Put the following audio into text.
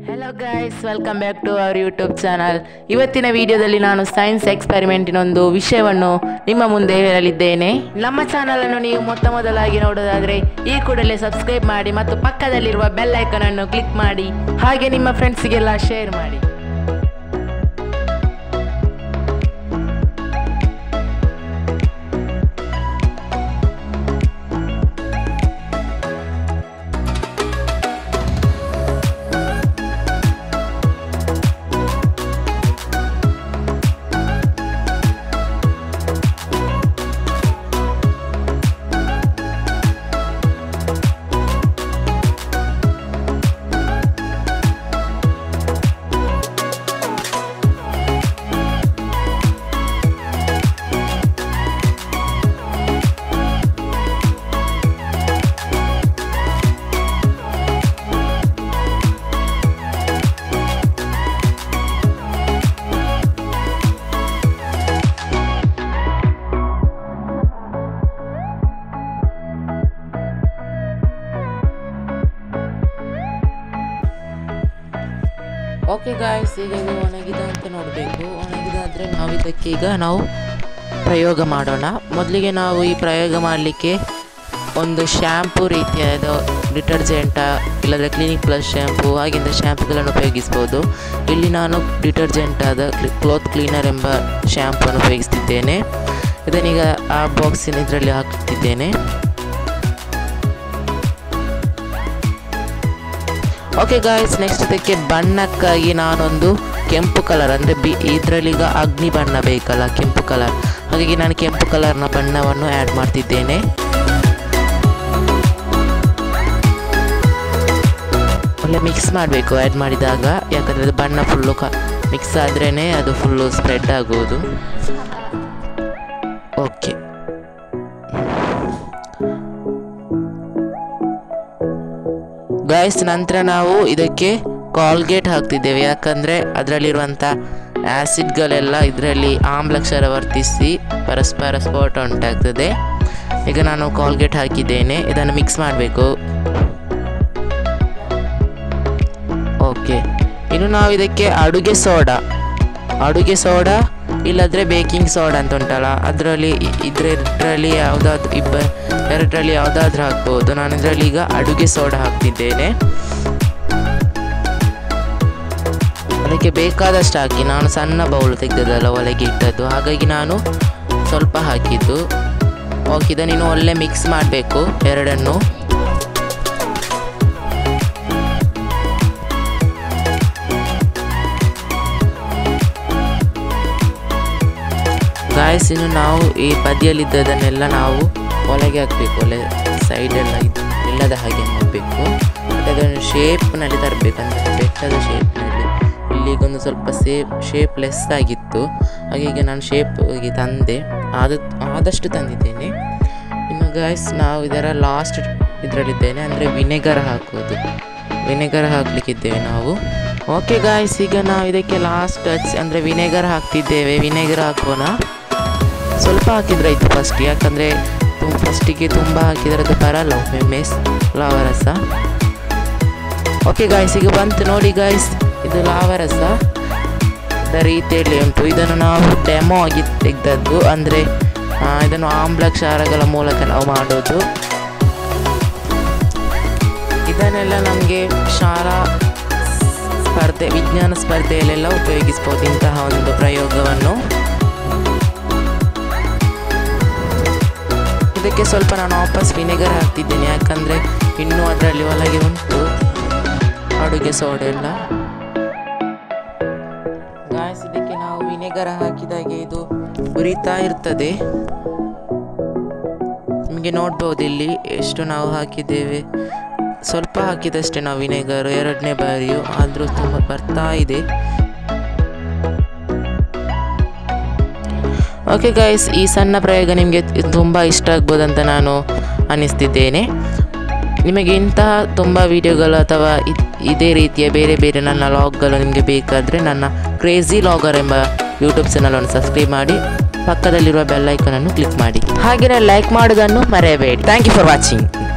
hello guys welcome back to our YouTube channel ಇವತ್ತಿನ ವಿಡಿಯೋದಲ್ಲಿ ನಾನು ಸೈನ್ಸ್ ಎಕ್ಸ್ಪೆರಿಮೆಂಟಿನೊಂದು ವಿಷಯವನ್ನು ನಿಮ್ಮ ಮುಂದೆ ಹೇಳಲಿದ್ದೇನೆ ನಮ್ಮ ಚಾನಲನ್ನು ನೀವು ಮೊತ್ತ ಮೊದಲಾಗಿ ನೋಡೋದಾದರೆ ಈ ಕೂಡಲೇ ಸಬ್ಸ್ಕ್ರೈಬ್ ಮಾಡಿ ಮತ್ತು ಪಕ್ಕದಲ್ಲಿರುವ ಬೆಲ್ ಐಕನ್ ಅನ್ನು ಕ್ಲಿಕ್ ಮಾಡಿ ಹಾಗೆ ನಿಮ್ಮ ಫ್ರೆಂಡ್ಸ್ಗೆಲ್ಲ ಶೇರ್ ಮಾಡಿ ಓಕೆ ಗಾಯ್ಸ್ ಈಗ ಇದು ಒಣಗಿದೆ ಅಂತ ನೋಡಬೇಕು ಒಣಗಿದಾದರೆ ನಾವು ಇದಕ್ಕೆ ಈಗ ನಾವು ಪ್ರಯೋಗ ಮಾಡೋಣ ಮೊದಲಿಗೆ ನಾವು ಈ ಪ್ರಯೋಗ ಮಾಡಲಿಕ್ಕೆ ಒಂದು ಶ್ಯಾಂಪು ರೀತಿಯಾದ ಡಿಟರ್ಜೆಂಟ ಇಲ್ಲದ್ರೆ ಕ್ಲಿನಿಕ್ ಪ್ಲಸ್ ಶ್ಯಾಂಪು ಹಾಗಿಂದ ಶ್ಯಾಂಪುಗಳನ್ನು ಉಪಯೋಗಿಸ್ಬೋದು ಇಲ್ಲಿ ನಾನು ಡಿಟರ್ಜೆಂಟ್ ಆದ ಕ್ಲೋತ್ ಕ್ಲೀನರ್ ಎಂಬ ಶ್ಯಾಂಪನ್ನು ಉಪಯೋಗಿಸ್ತಿದ್ದೇನೆ ಇದನ್ನೀಗ ಆ ಬಾಕ್ಸಿನ ಇದರಲ್ಲಿ ಹಾಕ್ತಿದ್ದೇನೆ ಓಕೆ ಗಾಯ್ಸ್ ನೆಕ್ಸ್ಟ್ ಇದಕ್ಕೆ ಬಣ್ಣಕ್ಕಾಗಿ ನಾನೊಂದು ಕೆಂಪು ಕಲರ್ ಅಂದರೆ ಬಿ ಇದರಲ್ಲೀಗ ಅಗ್ನಿ ಬಣ್ಣ ಬೇಕಲ್ಲ ಕೆಂಪು ಕಲರ್ ಹಾಗಾಗಿ ನಾನು ಕೆಂಪು ಕಲರ್ನ ಬಣ್ಣವನ್ನು ಆ್ಯಡ್ ಮಾಡ್ತಿದ್ದೇನೆ ಒಳ್ಳೆ ಮಿಕ್ಸ್ ಮಾಡಬೇಕು ಆ್ಯಡ್ ಮಾಡಿದಾಗ ಯಾಕಂದರೆ ಅದು ಬಣ್ಣ ಫುಲ್ಲು ಕ ಮಿಕ್ಸ್ ಆದ್ರೇ ಅದು ಫುಲ್ಲು ಸ್ಪ್ರೆಡ್ ಆಗುವುದು ಓಕೆ ಗಾಯ್ಸ್ ನಂತರ ನಾವು ಇದಕ್ಕೆ ಕಾಲ್ಗೇಟ್ ಹಾಕ್ತಿದ್ದೇವೆ ಯಾಕಂದರೆ ಅದರಲ್ಲಿರುವಂಥ ಆ್ಯಸಿಡ್ಗಳೆಲ್ಲ ಇದರಲ್ಲಿ ಆಮ್ಲಕ್ಷರ ವರ್ತಿಸಿ ಪರಸ್ಪರ ಸ್ಫೋಟ ಉಂಟಾಗ್ತದೆ ಈಗ ನಾನು ಕಾಲ್ಗೇಟ್ ಹಾಕಿದ್ದೇನೆ ಇದನ್ನು ಮಿಕ್ಸ್ ಮಾಡಬೇಕು ಓಕೆ ಇನ್ನು ನಾವು ಇದಕ್ಕೆ ಅಡುಗೆ ಸೋಡಾ ಅಡುಗೆ ಸೋಡಾ ಇಲ್ಲದ್ರೆ ಬೇಕಿಂಗ್ ಸೋಡಾ ಅಂತ ಉಂಟಲ್ಲ ಅದರಲ್ಲಿ ಇದರಲ್ಲಿ ಯಾವುದಾದ್ರು ಇಬ್ಬ ಎರಡರಲ್ಲಿ ಯಾವುದಾದ್ರೂ ಹಾಕ್ಬೋದು ನಾನು ಇದರಲ್ಲಿ ಈಗ ಅಡುಗೆ ಸೋಡಾ ಹಾಕ್ತಿದ್ದೇನೆ ಅದಕ್ಕೆ ಬೇಕಾದಷ್ಟು ಹಾಕಿ ನಾನು ಸಣ್ಣ ಬೌಲ್ ತೆಗೆದಲ್ಲ ಒಳಗೆ ಇಟ್ಟದ್ದು ಹಾಗಾಗಿ ನಾನು ಸ್ವಲ್ಪ ಹಾಕಿದ್ದು ಓಕೆ ಇದನ್ನು ನೀನು ಒಳ್ಳೆ ಮಿಕ್ಸ್ ಮಾಡಬೇಕು ಎರಡನ್ನು ಗಾಯಸ್ ಇನ್ನು ನಾವು ಈ ಬದಿಯಲ್ಲಿದ್ದದನ್ನೆಲ್ಲ ನಾವು ಒಳಗೆ ಹಾಕಬೇಕು ಒಳ್ಳೆ ಸೈಡೆಲ್ಲ ಇದು ಇಲ್ಲದ ಹಾಗೆ ಮಾಡಬೇಕು ಮತ್ತು ಅದನ್ನು ಶೇಪ್ನಲ್ಲಿ ತರಬೇಕು ಅಂದರೆ ಬೆಟ್ಟದ ಶೇಪ್ನಲ್ಲಿ ಇಲ್ಲಿಗೊಂದು ಸ್ವಲ್ಪ ಸೇಪ್ ಶೇಪ್ಲೆಸ್ ಆಗಿತ್ತು ಹಾಗೆ ಈಗ ನಾನು ಶೇಪ್ಗೆ ತಂದೆ ಆದ ಆದಷ್ಟು ತಂದಿದ್ದೇನೆ ಇನ್ನು ಗಾಯ್ಸ್ ನಾವು ಇದರ ಲಾಸ್ಟ್ ಇದರಲ್ಲಿದ್ದೇನೆ ಅಂದರೆ ವಿನೆಗರ್ ಹಾಕೋದು ವಿನೆಗರ್ ಹಾಕ್ಲಿಕ್ಕಿದ್ದೇವೆ ನಾವು ಓಕೆ ಗಾಯ್ಸ್ ಈಗ ನಾವು ಇದಕ್ಕೆ ಲಾಸ್ಟ್ ಟಚ್ ಅಂದರೆ ವಿನೆಗರ್ ಹಾಕ್ತಿದ್ದೇವೆ ವಿನೆಗರ್ ಹಾಕೋಣ ಸ್ವಲ್ಪ ಹಾಕಿದ್ರೆ ಆಯಿತು ಫಸ್ಟ್ ಯಾಕಂದರೆ ತುಂಬ ಫಸ್ಟಿಗೆ ತುಂಬ ಹಾಕಿದರೆ ಅದು ಬರಲ್ಲ ಒಮ್ಮೊಮ್ಮೆ ಲಾವರಸ ಓಕೆ ಗಾಯ್ಸ್ ಈಗ ಬಂತು ನೋಡಿ ಗಾಯ್ಸ್ ಇದು ಲಾವರಸ ಇದರ ರೀತಿಯಲ್ಲಿ ಉಂಟು ಇದನ್ನು ನಾವು ಡೆಮೋ ಆಗಿ ತೆಗೆದದ್ದು ಅಂದರೆ ಇದನ್ನು ಆಮ್ಲಕ್ಷಾರಗಳ ಮೂಲಕ ನಾವು ಮಾಡೋದು ಇದನ್ನೆಲ್ಲ ನಮಗೆ ಶಾಲಾ ಸ್ಪರ್ಧೆ ವಿಜ್ಞಾನ ಸ್ಪರ್ಧೆಯಲ್ಲೆಲ್ಲ ಉಪಯೋಗಿಸ್ಬೋದು ಇಂತಹ ಒಂದು ಪ್ರಯೋಗವನ್ನು ಇದಕ್ಕೆ ಸ್ವಲ್ಪ ನಾನು ವಾಪಸ್ ವಿನೆಗರ್ ಹಾಕ್ತಿದ್ದೇನೆ ಯಾಕಂದರೆ ಇನ್ನೂ ಅದರಲ್ಲಿ ಒಳಗೆ ಉಂಟು ಅಡುಗೆ ಸೋಡೆ ಎಲ್ಲ ಗಾಯಸ್ ಇದಕ್ಕೆ ನಾವು ವಿನೆಗರ್ ಹಾಕಿದಾಗೆ ಇದು ಉರಿತಾ ಇರ್ತದೆ ನಿಮಗೆ ನೋಡ್ಬೋದು ಇಲ್ಲಿ ಎಷ್ಟು ನಾವು ಹಾಕಿದ್ದೇವೆ ಸ್ವಲ್ಪ ಹಾಕಿದಷ್ಟೇ ನಾವು ವಿನೆಗರ್ ಎರಡನೇ ಬಾರಿಯು ಆದರೂ ತುಂಬ ಬರ್ತಾ ಇದೆ ಓಕೆ ಗೈಸ್ ಈ ಸಣ್ಣ ಪ್ರಯೋಗ ನಿಮಗೆ ತುಂಬ ಇಷ್ಟ ಆಗ್ಬೋದಂತ ನಾನು ಅನ್ನಿಸ್ತಿದ್ದೇನೆ ನಿಮಗೆ ಇಂತಹ ತುಂಬ ವಿಡಿಯೋಗಳು ಅಥವಾ ಇದೇ ರೀತಿಯ ಬೇರೆ ಬೇರೆ ನನ್ನ ಲಾಗ್ಗಳು ನಿಮಗೆ ಬೇಕಾದರೆ ನನ್ನ ಕ್ರೇಜಿ ಲಾಗರ್ ಎಂಬ ಯೂಟ್ಯೂಬ್ ಚಾನಲನ್ನು ಸಬ್ಸ್ಕ್ರೈಬ್ ಮಾಡಿ ಪಕ್ಕದಲ್ಲಿರುವ ಬೆಲ್ ಐಕನನ್ನು ಕ್ಲಿಕ್ ಮಾಡಿ ಹಾಗೆಯೇ ಲೈಕ್ ಮಾಡೋದನ್ನು ಮರೆಯಬೇಡಿ ಥ್ಯಾಂಕ್ ಯು ಫಾರ್ ವಾಚಿಂಗ್